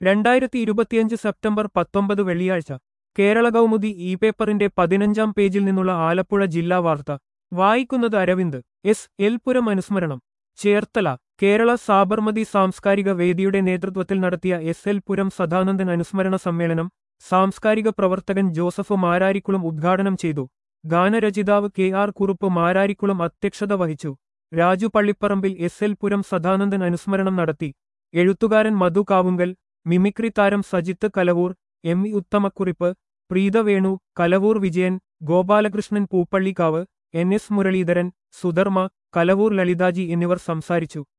രണ്ടായിരത്തി ഇരുപത്തിയഞ്ച് സെപ്റ്റംബർ പത്തൊമ്പത് വെള്ളിയാഴ്ച കേരള കൗമുദി ഇ പേപ്പറിന്റെ പതിനഞ്ചാം പേജിൽ നിന്നുള്ള ആലപ്പുഴ ജില്ലാ വാർത്ത വായിക്കുന്നത് അരവിന്ദ് എസ് എൽപുരം അനുസ്മരണം ചേർത്തല കേരള സാബർമതി സാംസ്കാരിക വേദിയുടെ നേതൃത്വത്തിൽ നടത്തിയ എസ് എൽ പുരം സദാനന്ദൻ അനുസ്മരണ സമ്മേളനം സാംസ്കാരിക പ്രവർത്തകൻ ജോസഫ് മാരാരിക്കുളം ഉദ്ഘാടനം ചെയ്തു ഗാനരചിതാവ് കെ ആർ കുറുപ്പ് മാരാരിക്കുളം അധ്യക്ഷത വഹിച്ചു രാജു പള്ളിപ്പറമ്പിൽ എസ് എൽ പുരം സദാനന്ദൻ അനുസ്മരണം നടത്തി എഴുത്തുകാരൻ മധു കാവുങ്കൽ മിമിക്രി താരം Sajith Kalavoor M E Uthamakurup Preetha Venu Kalavoor Vijayan Gopalakrishnan Pooppallikkavu N S Muraleedharan Sudharma Kalavoor Lalithaji എന്നിവർ സംസാരിച്ചു